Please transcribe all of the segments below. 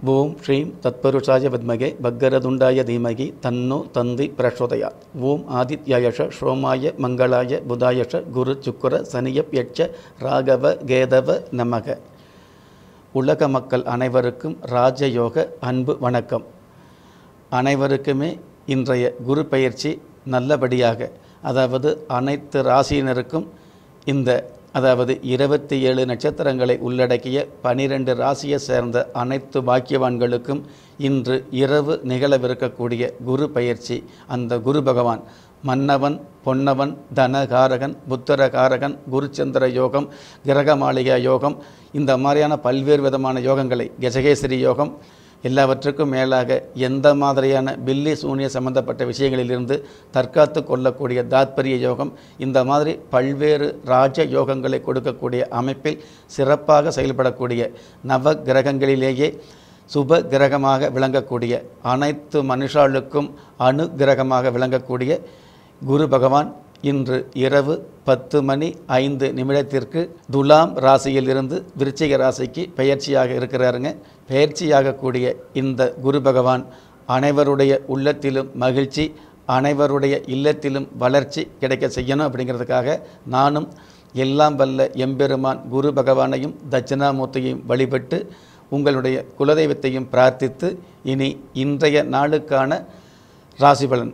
ஓம் ஸ்ரீம் தத்பருஷாய வித்மகே பக்கரதுண்டாய தீமகி தன்னோ தந்தி பிரசோதயா ஓம் ஆதித்யாயஷ ஸ்ரோமாய மங்களாய புதாயஷ குரு சுக்கர சனியப் யட்ச ராகவ கேதவ நமக உலக மக்கள் அனைவருக்கும் ராஜயோக அன்பு வணக்கம் அனைவருக்குமே இன்றைய குரு பயிற்சி நல்லபடியாக அதாவது அனைத்து ராசியினருக்கும் இந்த அதாவது இருபத்தி ஏழு நட்சத்திரங்களை உள்ளடக்கிய பனிரெண்டு ராசியை சேர்ந்த அனைத்து பாக்கியவான்களுக்கும் இன்று இரவு நிகழவிருக்கக்கூடிய குரு பயிற்சி அந்த குரு பகவான் மன்னவன் பொன்னவன் தனகாரகன் புத்திரகாரகன் குருச்சந்திர யோகம் கிரகமாளிகா யோகம் இந்த மாதிரியான பல்வேறு விதமான யோகங்களை கஜகேசரி யோகம் எல்லாவற்றுக்கும் மேலாக எந்த மாதிரியான பில்லி சூனிய சம்பந்தப்பட்ட விஷயங்களிலிருந்து தற்காத்து கொள்ளக்கூடிய தாத்பரிய யோகம் இந்த மாதிரி பல்வேறு ராஜ யோகங்களை கொடுக்கக்கூடிய அமைப்பில் சிறப்பாக செயல்படக்கூடிய நவ கிரகங்களிலேயே சுப கிரகமாக விளங்கக்கூடிய அனைத்து மனுஷாளுக்கும் அணு கிரகமாக விளங்கக்கூடிய குரு பகவான் இன்று இரவு பத்து மணி ஐந்து நிமிடத்திற்கு துலாம் ராசியில் இருந்து விருச்சிக ராசிக்கு பெயர்ச்சியாக இருக்கிறாருங்க பெயர்ச்சியாகக்கூடிய இந்த குரு பகவான் அனைவருடைய உள்ளத்திலும் மகிழ்ச்சி அனைவருடைய இல்லத்திலும் வளர்ச்சி கிடைக்க செய்யணும் அப்படிங்கிறதுக்காக நானும் எல்லாம் வல்ல எம்பெருமான் குரு பகவானையும் தட்சிணாமூர்த்தியையும் வழிபட்டு உங்களுடைய குலதெய்வத்தையும் பிரார்த்தித்து இனி இன்றைய நாளுக்கான ராசிபலன்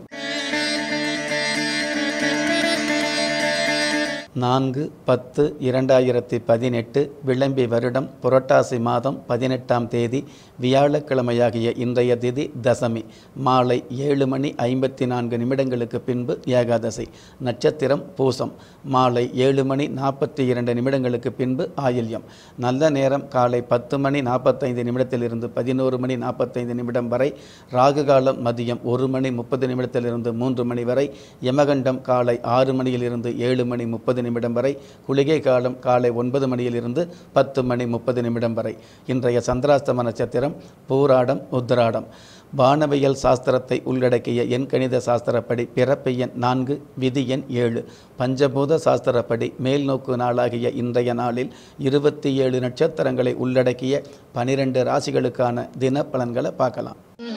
நான்கு பத்து இரண்டாயிரத்தி பதினெட்டு விளம்பி வருடம் புரட்டாசி மாதம் பதினெட்டாம் தேதி வியாழக்கிழமையாகிய இன்றைய திதி தசமி மாலை ஏழு மணி ஐம்பத்தி நான்கு நிமிடங்களுக்கு பின்பு ஏகாதசி நட்சத்திரம் பூசம் மாலை ஏழு மணி நாற்பத்தி இரண்டு நிமிடங்களுக்கு பின்பு ஆயில்யம் நல்ல நேரம் காலை பத்து மணி நாற்பத்தைந்து நிமிடத்திலிருந்து பதினோரு மணி நாற்பத்தைந்து நிமிடம் வரை ராகு காலம் மதியம் ஒரு மணி முப்பது நிமிடத்திலிருந்து மூன்று மணி வரை யமகண்டம் காலை ஆறு மணியிலிருந்து ஏழு மணி முப்பது நிமிடம் வரை குளிகை காலம் காலை ஒன்பது மணியிலிருந்து பத்து மணி முப்பது நிமிடம் வரை இன்றைய சந்திராஸ்தம நட்சத்திரம் பூராடம் உத்திராடம் வானவியல் சாஸ்திரத்தை உள்ளடக்கிய எண் கணித சாஸ்திரப்படி பிறப்பு எண் நான்கு விதி எண் ஏழு பஞ்சபூத சாஸ்திரப்படி மேல்நோக்கு நாளாகிய இன்றைய நாளில் இருபத்தி ஏழு நட்சத்திரங்களை உள்ளடக்கிய பனிரெண்டு ராசிகளுக்கான தின பலன்களை பார்க்கலாம்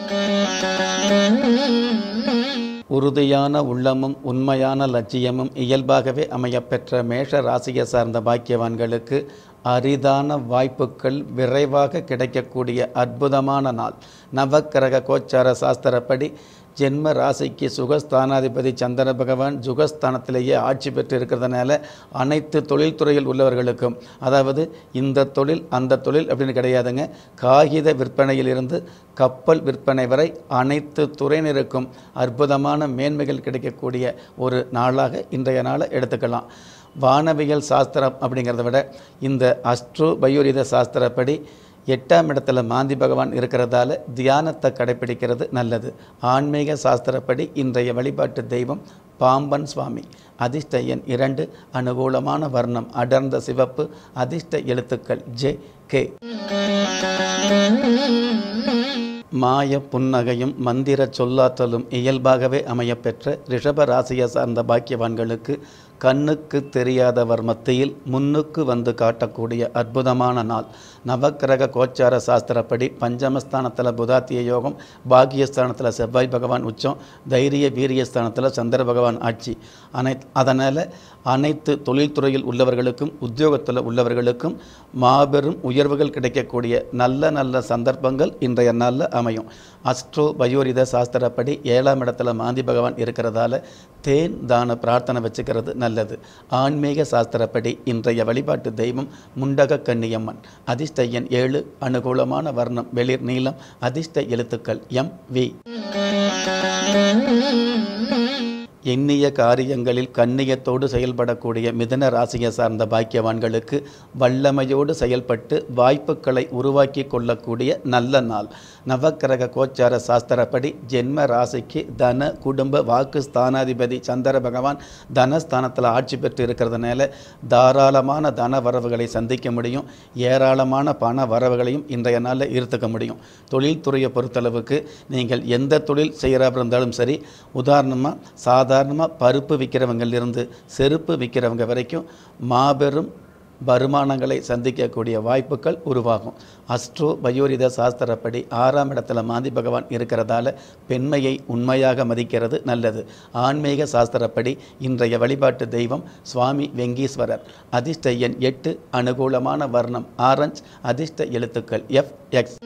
உறுதியான உள்ளமும் உண்மையான லட்சியமும் இயல்பாகவே அமையப்பெற்ற மேஷ ராசியை சார்ந்த பாக்கியவான்களுக்கு அரிதான வாய்ப்புகள் விரைவாக கிடைக்கக்கூடிய அற்புதமான நாள் நவக்கிரக கோச்சார சாஸ்திரப்படி ஜென்ம ராசிக்கு சுகஸ்தானாதிபதி சந்திர பகவான் சுகஸ்தானத்திலேயே ஆட்சி பெற்று இருக்கிறதுனால அனைத்து தொழில்துறையில் உள்ளவர்களுக்கும் அதாவது இந்த தொழில் அந்த தொழில் அப்படின்னு கிடையாதுங்க காகித விற்பனையிலிருந்து கப்பல் விற்பனை வரை அனைத்து துறையினருக்கும் அற்புதமான மேன்மைகள் கிடைக்கக்கூடிய ஒரு நாளாக இன்றைய நாளை எடுத்துக்கலாம் வானவியல் சாஸ்திரம் அப்படிங்கிறத விட இந்த அஸ்ட்ரோ பயோரித சாஸ்திரப்படி எட்டாம் இடத்துல மாந்தி பகவான் இருக்கிறதால தியானத்தை கடைப்பிடிக்கிறது நல்லது ஆன்மீக சாஸ்திரப்படி இன்றைய வழிபாட்டு தெய்வம் பாம்பன் சுவாமி அதிர்ஷ்ட எண் இரண்டு அனுகூலமான வர்ணம் அடர்ந்த சிவப்பு அதிர்ஷ்ட எழுத்துக்கள் ஜே கே மாய புன்னகையும் மந்திர சொல்லாற்றலும் இயல்பாகவே அமையப்பெற்ற ரிஷப ராசியை சார்ந்த பாக்கியவான்களுக்கு கண்ணுக்கு தெரியாதவர் மத்தியில் முன்னுக்கு வந்து காட்டக்கூடிய அற்புதமான நாள் நவக்கிரக கோச்சார சாஸ்திரப்படி பஞ்சமஸ்தானத்தில் புதாத்திய யோகம் பாக்கியஸ்தானத்தில் செவ்வாய் பகவான் உச்சம் தைரிய வீரியஸ்தானத்தில் சந்திர பகவான் ஆட்சி அனை அதனால் அனைத்து தொழில்துறையில் உள்ளவர்களுக்கும் உத்தியோகத்தில் உள்ளவர்களுக்கும் மாபெரும் உயர்வுகள் கிடைக்கக்கூடிய நல்ல நல்ல சந்தர்ப்பங்கள் இன்றைய நாளில் அமையும் அஸ்ட்ரோ பயோரித சாஸ்திரப்படி ஏழாம் இடத்துல மாந்தி பகவான் இருக்கிறதால தேன் தான பிரார்த்தனை வச்சுக்கிறது நல்லது ஆன்மீக சாஸ்திரப்படி இன்றைய வழிபாட்டு தெய்வம் முண்டக கன்னியம்மன் அதிர்ஷ்ட எண் ஏழு அனுகூலமான வர்ணம் வெளிர் நீளம் அதிர்ஷ்ட எழுத்துக்கள் எம் வி எண்ணிய காரியங்களில் கண்ணியத்தோடு செயல்படக்கூடிய மிதன ராசியை சார்ந்த பாக்கியவான்களுக்கு வல்லமையோடு செயல்பட்டு வாய்ப்புகளை உருவாக்கி கொள்ளக்கூடிய நல்ல நாள் நவக்கிரக கோச்சார சாஸ்திரப்படி ஜென்ம ராசிக்கு தன குடும்ப வாக்கு ஸ்தானாதிபதி சந்திர பகவான் தனஸ்தானத்தில் ஆட்சி பெற்று இருக்கிறதுனால தாராளமான தன வரவுகளை சந்திக்க முடியும் ஏராளமான பண வரவுகளையும் இன்றைய நாளில் ஈர்த்துக்க முடியும் தொழில்துறையை பொறுத்தளவுக்கு நீங்கள் எந்த தொழில் செய்கிறா இருந்தாலும் சரி உதாரணமாக சாதாரணமாக பருப்பு விற்கிறவங்கலேருந்து செருப்பு விற்கிறவங்க வரைக்கும் மாபெரும் வருமானங்களை சந்திக்கக்கூடிய வாய்ப்புகள் உருவாகும் அஸ்ட்ரோ பயோரித சாஸ்திரப்படி ஆறாம் இடத்துல மாந்தி பகவான் இருக்கிறதால பெண்மையை உண்மையாக மதிக்கிறது நல்லது ஆன்மீக சாஸ்திரப்படி இன்றைய வழிபாட்டு தெய்வம் சுவாமி வெங்கீஸ்வரர் அதிர்ஷ்ட எண் எட்டு அனுகூலமான வர்ணம் ஆரஞ்ச் அதிர்ஷ்ட எழுத்துக்கள் எஃப் எக்ஸ்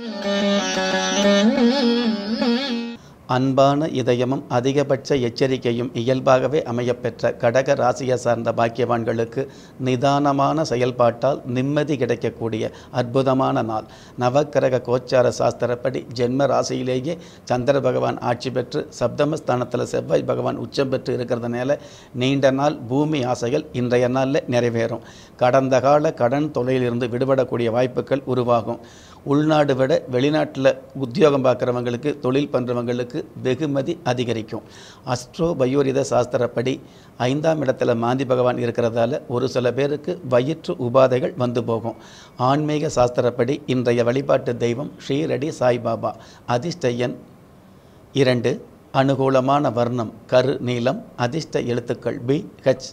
அன்பான இதயமும் அதிகபட்ச எச்சரிக்கையும் இயல்பாகவே அமையப்பெற்ற கடக ராசியை சார்ந்த பாக்கியவான்களுக்கு நிதானமான செயல்பாட்டால் நிம்மதி கிடைக்கக்கூடிய அற்புதமான நாள் நவக்கிரக கோச்சார சாஸ்திரப்படி ஜென்ம ராசியிலேயே சந்திர பகவான் ஆட்சி பெற்று சப்தமஸ்தானத்தில் செவ்வாய் பகவான் உச்சம் பெற்று இருக்கிறதுனால நீண்ட நாள் பூமி ஆசைகள் இன்றைய நாளில் நிறைவேறும் கடந்த கால கடன் தொலையிலிருந்து விடுபடக்கூடிய வாய்ப்புகள் உருவாகும் உள்நாடு விட வெளிநாட்டில் உத்தியோகம் பார்க்குறவங்களுக்கு தொழில் பண்ணுறவங்களுக்கு வெகுமதி அதிகரிக்கும் அஸ்ட்ரோ பயோரித சாஸ்திரப்படி ஐந்தாம் இடத்துல மாந்தி பகவான் இருக்கிறதால ஒரு சில பேருக்கு வயிற்று உபாதைகள் வந்து போகும் ஆன்மீக சாஸ்திரப்படி இன்றைய வழிபாட்டு தெய்வம் ஸ்ரீரடி சாய்பாபா அதிர்ஷ்ட எண் இரண்டு அனுகூலமான வர்ணம் கரு நீலம் அதிர்ஷ்ட எழுத்துக்கள் பி ஹெச்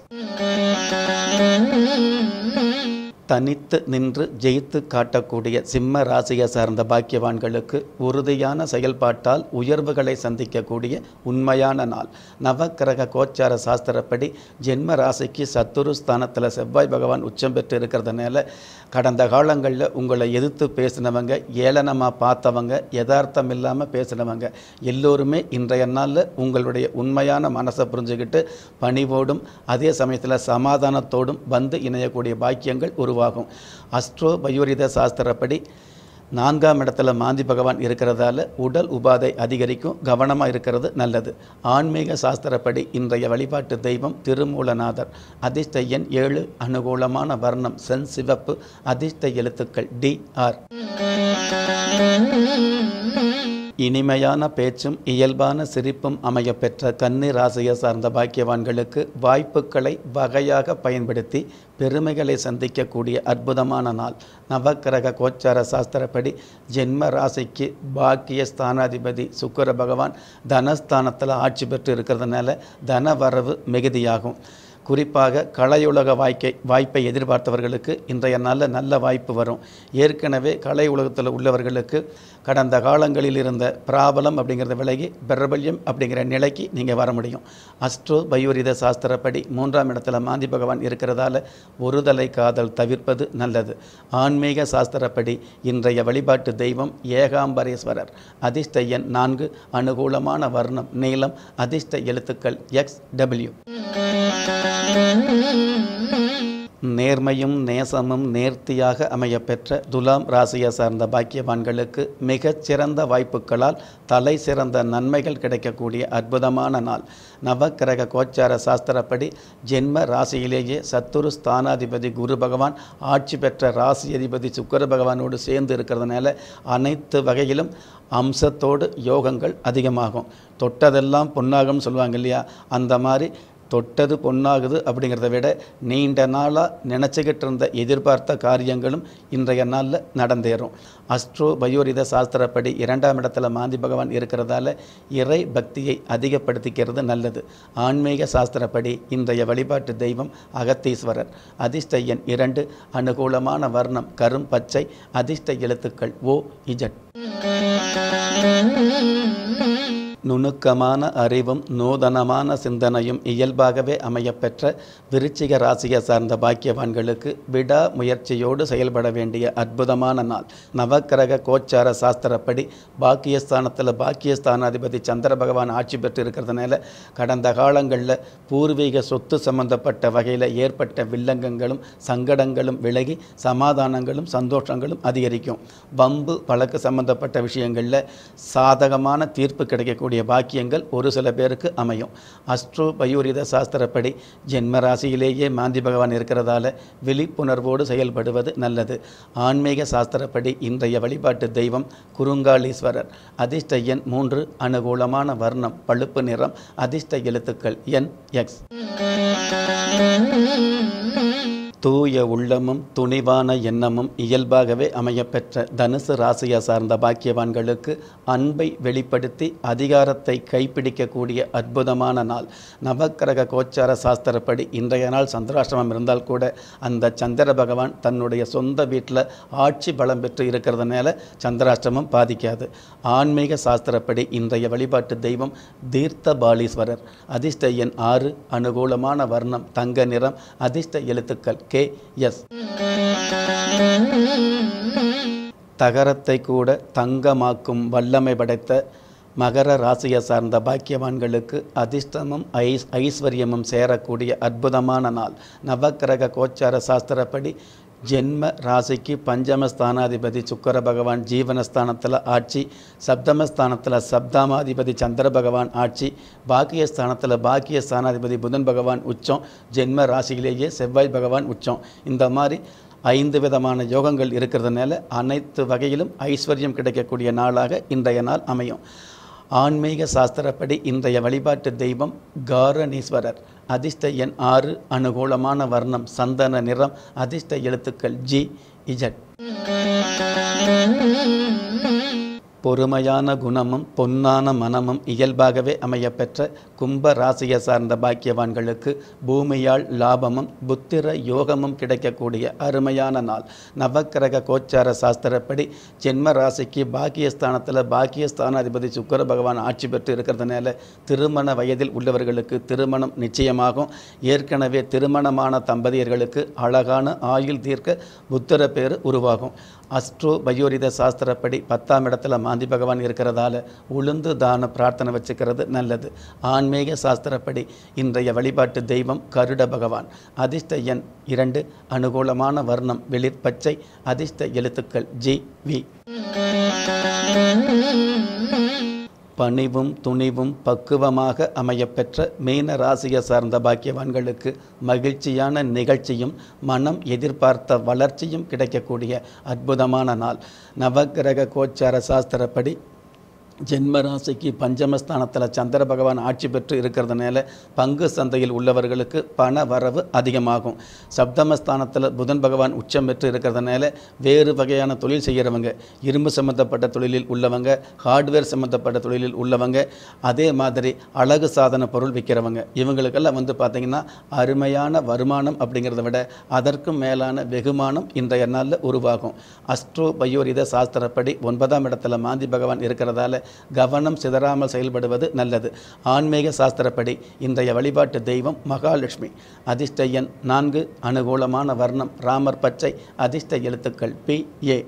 தனித்து நின்று ஜெயித்து காட்டக்கூடிய சிம்ம ராசியை சார்ந்த பாக்கியவான்களுக்கு உறுதியான செயல்பாட்டால் உயர்வுகளை சந்திக்கக்கூடிய உண்மையான நாள் நவக்கிரக கோச்சார சாஸ்திரப்படி ஜென்ம ராசிக்கு சத்துரு ஸ்தானத்தில் செவ்வாய் பகவான் உச்சம் பெற்று இருக்கிறதுனால கடந்த காலங்களில் உங்களை எதிர்த்து பேசினவங்க ஏளனமாக பார்த்தவங்க யதார்த்தம் இல்லாமல் பேசினவங்க எல்லோருமே இன்றைய நாளில் உங்களுடைய உண்மையான மனசை புரிஞ்சுக்கிட்டு பணிவோடும் அதே சமயத்தில் சமாதானத்தோடும் வந்து இணையக்கூடிய பாக்கியங்கள் உருவாகும் அஸ்ட்ரோ பயோரித சாஸ்திரப்படி நான்காம் இடத்துல மாந்தி பகவான் இருக்கிறதால உடல் உபாதை அதிகரிக்கும் கவனமாக இருக்கிறது நல்லது ஆன்மீக சாஸ்திரப்படி இன்றைய வழிபாட்டு தெய்வம் திருமூலநாதர் அதிர்ஷ்ட எண் ஏழு அனுகூலமான வர்ணம் சென் சிவப்பு அதிர்ஷ்ட எழுத்துக்கள் டி ஆர் இனிமையான பேச்சும் இயல்பான சிரிப்பும் அமையப்பெற்ற கன்னி ராசியை சார்ந்த பாக்கியவான்களுக்கு வாய்ப்புகளை வகையாக பயன்படுத்தி பெருமைகளை சந்திக்கக்கூடிய அற்புதமான நாள் நவக்கிரக கோச்சார சாஸ்திரப்படி ஜென்ம ராசிக்கு பாக்கிய ஸ்தானாதிபதி சுக்கர பகவான் தனஸ்தானத்தில் ஆட்சி பெற்று இருக்கிறதுனால தன வரவு மிகுதியாகும் குறிப்பாக கலையுலக வாய்க்கை வாய்ப்பை எதிர்பார்த்தவர்களுக்கு இன்றைய நாளில் நல்ல வாய்ப்பு வரும் ஏற்கனவே கலை உலகத்தில் உள்ளவர்களுக்கு கடந்த காலங்களில் இருந்த பிராபலம் அப்படிங்கிறத விலகி பிரபல்யம் அப்படிங்கிற நிலைக்கு நீங்கள் வர முடியும் அஸ்ட்ரோ பயோரித சாஸ்திரப்படி மூன்றாம் இடத்துல மாந்தி பகவான் இருக்கிறதால ஒருதலை காதல் தவிர்ப்பது நல்லது ஆன்மீக சாஸ்திரப்படி இன்றைய வழிபாட்டு தெய்வம் ஏகாம்பரேஸ்வரர் அதிர்ஷ்ட எண் நான்கு அனுகூலமான வர்ணம் நீளம் அதிர்ஷ்ட எழுத்துக்கள் எக்ஸ் டபிள்யூ நேர்மையும் நேசமும் நேர்த்தியாக அமையப்பெற்ற துலாம் ராசியை சார்ந்த பாக்கியவான்களுக்கு மிகச்சிறந்த வாய்ப்புகளால் தலை சிறந்த நன்மைகள் கிடைக்கக்கூடிய அற்புதமான நாள் நவக்கிரக கோச்சார சாஸ்திரப்படி ஜென்ம ராசியிலேயே சத்துரு ஸ்தானாதிபதி குரு பகவான் ஆட்சி பெற்ற ராசி அதிபதி சுக்கர பகவானோடு சேர்ந்து இருக்கிறதுனால அனைத்து வகையிலும் அம்சத்தோடு யோகங்கள் அதிகமாகும் தொட்டதெல்லாம் பொன்னாகும்னு சொல்லுவாங்க இல்லையா அந்த மாதிரி தொட்டது பொன்னாகுது அப்படிங்கிறத விட நீண்ட நாளாக நினச்சிக்கிட்டு இருந்த எதிர்பார்த்த காரியங்களும் இன்றைய நாளில் நடந்தேறும் அஸ்ட்ரோ பயோரித சாஸ்திரப்படி இரண்டாம் இடத்துல மாந்தி பகவான் இருக்கிறதால இறை பக்தியை அதிகப்படுத்திக்கிறது நல்லது ஆன்மீக சாஸ்திரப்படி இன்றைய வழிபாட்டு தெய்வம் அகத்தீஸ்வரர் அதிர்ஷ்ட எண் இரண்டு அனுகூலமான வர்ணம் கரும் பச்சை அதிர்ஷ்ட எழுத்துக்கள் ஓ இஜட் நுணுக்கமான அறிவும் நூதனமான சிந்தனையும் இயல்பாகவே அமையப்பெற்ற விருச்சிக ராசியை சார்ந்த பாக்கியவான்களுக்கு விடா முயற்சியோடு செயல்பட வேண்டிய அற்புதமான நாள் நவக்கிரக கோச்சார சாஸ்திரப்படி பாக்கியஸ்தானத்தில் பாக்கியஸ்தானாதிபதி சந்திர பகவான் ஆட்சி பெற்று இருக்கிறதுனால கடந்த காலங்களில் பூர்வீக சொத்து சம்பந்தப்பட்ட வகையில் ஏற்பட்ட வில்லங்கங்களும் சங்கடங்களும் விலகி சமாதானங்களும் சந்தோஷங்களும் அதிகரிக்கும் வம்பு வழக்கு சம்பந்தப்பட்ட விஷயங்களில் சாதகமான தீர்ப்பு கிடைக்கக்கூடிய பாக்கியங்கள் ஒரு சில பேருக்கு அமையும் அஸ்ட்ரோ பயூரித சாஸ்திரப்படி ஜென்ம ராசியிலேயே மாந்தி பகவான் இருக்கிறதால விழிப்புணர்வோடு செயல்படுவது நல்லது ஆன்மீக சாஸ்திரப்படி இன்றைய வழிபாட்டு தெய்வம் குறுங்காலீஸ்வரர் அதிர்ஷ்ட எண் மூன்று அனுகூலமான வர்ணம் பழுப்பு நிறம் அதிர்ஷ்ட எழுத்துக்கள் என் எக்ஸ் தூய உள்ளமும் துணிவான எண்ணமும் இயல்பாகவே அமையப்பெற்ற தனுசு ராசியை சார்ந்த பாக்கியவான்களுக்கு அன்பை வெளிப்படுத்தி அதிகாரத்தை கைப்பிடிக்கக்கூடிய அற்புதமான நாள் நவக்கிரக கோச்சார சாஸ்திரப்படி இன்றைய நாள் சந்திராஷ்டிரமம் இருந்தால் கூட அந்த சந்திர பகவான் தன்னுடைய சொந்த வீட்டில் ஆட்சி பலம் பெற்று இருக்கிறதுனால சந்திராஷ்டிரமம் பாதிக்காது ஆன்மீக சாஸ்திரப்படி இன்றைய வழிபாட்டு தெய்வம் தீர்த்த பாலீஸ்வரர் அதிர்ஷ்ட எண் ஆறு அனுகூலமான வர்ணம் தங்க நிறம் அதிர்ஷ்ட எழுத்துக்கள் கே எஸ் தகரத்தை கூட தங்கமாக்கும் வல்லமை படைத்த மகர ராசியை சார்ந்த பாக்கியவான்களுக்கு அதிர்ஷ்டமும் ஐஸ் ஐஸ்வர்யமும் சேரக்கூடிய அற்புதமான நாள் நவக்கிரக கோச்சார சாஸ்திரப்படி ஜென்ம ராசிக்கு பஞ்சம ஸ்தானாதிபதி சுக்கர பகவான் ஜீவனஸ்தானத்தில் ஆட்சி சப்தமஸ்தானத்தில் சப்தாமாதிபதி சந்திர பகவான் ஆட்சி பாக்கியஸ்தானத்தில் பாக்கிய ஸ்தானாதிபதி புதன் பகவான் உச்சம் ஜென்ம ராசியிலேயே செவ்வாய் பகவான் உச்சம் இந்த மாதிரி ஐந்து விதமான யோகங்கள் இருக்கிறதுனால அனைத்து வகையிலும் ஐஸ்வர்யம் கிடைக்கக்கூடிய நாளாக இன்றைய நாள் அமையும் ஆன்மீக சாஸ்திரப்படி இன்றைய வழிபாட்டு தெய்வம் காரணீஸ்வரர் அதிர்ஷ்ட எண் ஆறு அனுகூலமான வர்ணம் சந்தன நிறம் அதிர்ஷ்ட எழுத்துக்கள் ஜி இஜட் பொறுமையான குணமும் பொன்னான மனமும் இயல்பாகவே அமையப்பெற்ற கும்ப ராசியை சார்ந்த பாக்கியவான்களுக்கு பூமியால் லாபமும் புத்திர யோகமும் கிடைக்கக்கூடிய அருமையான நாள் நவக்கிரக கோச்சார சாஸ்திரப்படி ஜென்ம ராசிக்கு பாக்கியஸ்தானத்தில் பாக்கியஸ்தானாதிபதி சுக்கர பகவான் ஆட்சி பெற்று இருக்கிறதுனால திருமண வயதில் உள்ளவர்களுக்கு திருமணம் நிச்சயமாகும் ஏற்கனவே திருமணமான தம்பதியர்களுக்கு அழகான ஆயுள் தீர்க்க புத்திர பேர் உருவாகும் அஸ்ட்ரோ பயோரித சாஸ்திரப்படி பத்தாம் இடத்துல மாந்தி பகவான் இருக்கிறதால உளுந்து தான பிரார்த்தனை வச்சுக்கிறது நல்லது ஆன்மீக சாஸ்திரப்படி இன்றைய வழிபாட்டு தெய்வம் கருட பகவான் அதிர்ஷ்ட எண் இரண்டு அனுகூலமான வர்ணம் வெளிர் பச்சை அதிர்ஷ்ட எழுத்துக்கள் ஜி வி பணிவும் துணிவும் பக்குவமாக அமையப்பெற்ற மீன ராசியை சார்ந்த பாக்கியவான்களுக்கு மகிழ்ச்சியான நிகழ்ச்சியும் மனம் எதிர்பார்த்த வளர்ச்சியும் கிடைக்கக்கூடிய அற்புதமான நாள் நவக்கிரக கோச்சார சாஸ்திரப்படி ஜென்ம ராசிக்கு பஞ்சமஸ்தானத்தில் சந்திர பகவான் ஆட்சி பெற்று இருக்கிறதுனால பங்கு சந்தையில் உள்ளவர்களுக்கு பண வரவு அதிகமாகும் சப்தமஸ்தானத்தில் புதன் பகவான் உச்சம் பெற்று இருக்கிறதுனால வேறு வகையான தொழில் செய்கிறவங்க இரும்பு சம்மந்தப்பட்ட தொழிலில் உள்ளவங்க ஹார்ட்வேர் சம்மந்தப்பட்ட தொழிலில் உள்ளவங்க அதே மாதிரி அழகு சாதன பொருள் விற்கிறவங்க இவங்களுக்கெல்லாம் வந்து பார்த்திங்கன்னா அருமையான வருமானம் அப்படிங்கிறத விட அதற்கும் மேலான வெகுமானம் இன்றைய நாளில் உருவாகும் அஸ்ட்ரோ பயோரித சாஸ்திரப்படி ஒன்பதாம் இடத்துல மாந்தி பகவான் இருக்கிறதால கவனம் சிதறாமல் செயல்படுவது நல்லது ஆன்மீக சாஸ்திரப்படி இன்றைய வழிபாட்டு தெய்வம் மகாலட்சுமி அதிர்ஷ்ட எண் நான்கு அனுகூலமான வர்ணம் ராமர் பச்சை அதிர்ஷ்ட எழுத்துக்கள் பி ஏ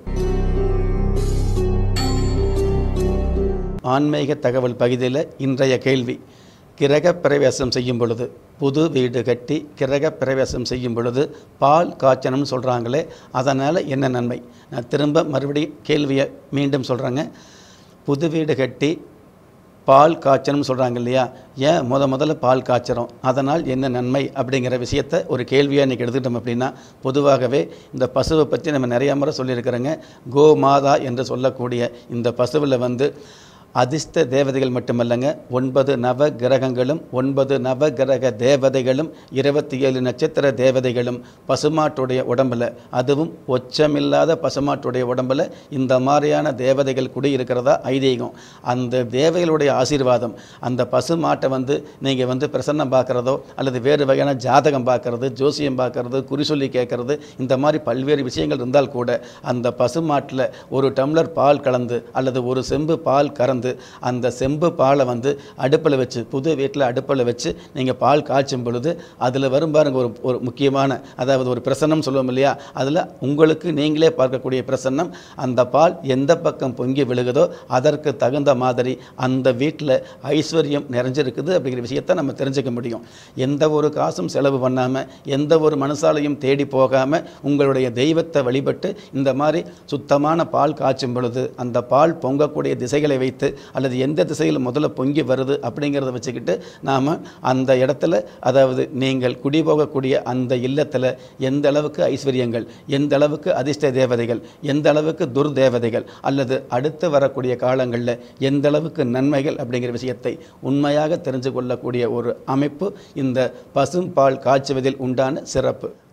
ஆன்மீக தகவல் பகுதியில் இன்றைய கேள்வி கிரக பிரவேசம் செய்யும் பொழுது புது வீடு கட்டி கிரக பிரவேசம் செய்யும் பொழுது பால் காய்ச்சணும்னு சொல்கிறாங்களே அதனால் என்ன நன்மை நான் திரும்ப மறுபடியும் கேள்வியை மீண்டும் சொல்கிறேங்க புது வீடு கட்டி பால் காய்ச்சணும்னு சொல்கிறாங்க இல்லையா ஏன் முத முதல்ல பால் காய்ச்சறோம் அதனால் என்ன நன்மை அப்படிங்கிற விஷயத்தை ஒரு கேள்வியாக இன்றைக்கி எடுத்துக்கிட்டோம் அப்படின்னா பொதுவாகவே இந்த பசுவை பற்றி நம்ம நிறையா முறை சொல்லியிருக்கிறோங்க கோமாதா என்று சொல்லக்கூடிய இந்த பசுவில் வந்து அதிர்ஷ்ட தேவதைகள் மட்டுமல்லங்க ஒன்பது நவ கிரகங்களும் ஒன்பது நவ கிரக தேவதைகளும் இருபத்தி ஏழு நட்சத்திர தேவதைகளும் பசுமாட்டுடைய உடம்பில் அதுவும் ஒச்சமில்லாத பசுமாட்டுடைய உடம்பில் இந்த மாதிரியான தேவதைகள் குடி இருக்கிறதா ஐதீகம் அந்த தேவதைகளுடைய ஆசீர்வாதம் அந்த பசுமாட்டை வந்து நீங்கள் வந்து பிரசன்னம் பார்க்குறதோ அல்லது வேறு வகையான ஜாதகம் பார்க்குறது ஜோசியம் பார்க்குறது குறிசொல்லி கேட்குறது இந்த மாதிரி பல்வேறு விஷயங்கள் இருந்தால் கூட அந்த பசுமாட்டில் ஒரு டம்ளர் பால் கலந்து அல்லது ஒரு செம்பு பால் கறந்து அந்த செம்பு பாலை வந்து அடுப்பில் வச்சு புது வீட்டில் அடுப்பில் வச்சு நீங்கள் பால் காய்ச்சும் பொழுது அதில் வரும் பாருங்க ஒரு ஒரு முக்கியமான அதாவது ஒரு பிரசன்னம் சொல்லுவோம் இல்லையா அதில் உங்களுக்கு நீங்களே பார்க்கக்கூடிய பிரசன்னம் அந்த பால் எந்த பக்கம் பொங்கி விழுகுதோ அதற்கு தகுந்த மாதிரி அந்த வீட்டில் ஐஸ்வர்யம் நிறைஞ்சிருக்குது அப்படிங்கிற விஷயத்தை நம்ம தெரிஞ்சுக்க முடியும் எந்த ஒரு காசும் செலவு பண்ணாமல் எந்த ஒரு மனசாலையும் தேடி போகாமல் உங்களுடைய தெய்வத்தை வழிபட்டு இந்த மாதிரி சுத்தமான பால் காய்ச்சும் பொழுது அந்த பால் பொங்கக்கூடிய திசைகளை வைத்து அல்லது எந்த திசையில் முதல்ல பொங்கி வருது அப்படிங்கிறத வச்சுக்கிட்டு நாம் அந்த இடத்துல அதாவது நீங்கள் குடி போகக்கூடிய அந்த இல்லத்தில் எந்த அளவுக்கு ஐஸ்வர்யங்கள் எந்த அளவுக்கு அதிர்ஷ்ட தேவதைகள் எந்த அளவுக்கு துர்தேவதைகள் அல்லது அடுத்து வரக்கூடிய காலங்களில் எந்த அளவுக்கு நன்மைகள் அப்படிங்கிற விஷயத்தை உண்மையாக தெரிஞ்சு கொள்ளக்கூடிய ஒரு அமைப்பு இந்த பசும் பால் காய்ச்சுவதில் உண்டான சிறப்பு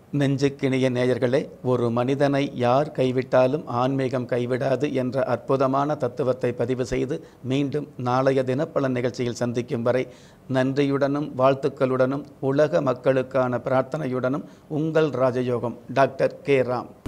நெஞ்சுக்கிணிய நேயர்களே ஒரு மனிதனை யார் கைவிட்டாலும் ஆன்மீகம் கைவிடாது என்ற அற்புதமான தத்துவத்தை பதிவு செய்து மீண்டும் நாளைய தினப்பலன் நிகழ்ச்சியில் சந்திக்கும் வரை நன்றியுடனும் வாழ்த்துக்களுடனும் உலக மக்களுக்கான பிரார்த்தனையுடனும் உங்கள் ராஜயோகம் டாக்டர் கே ராம்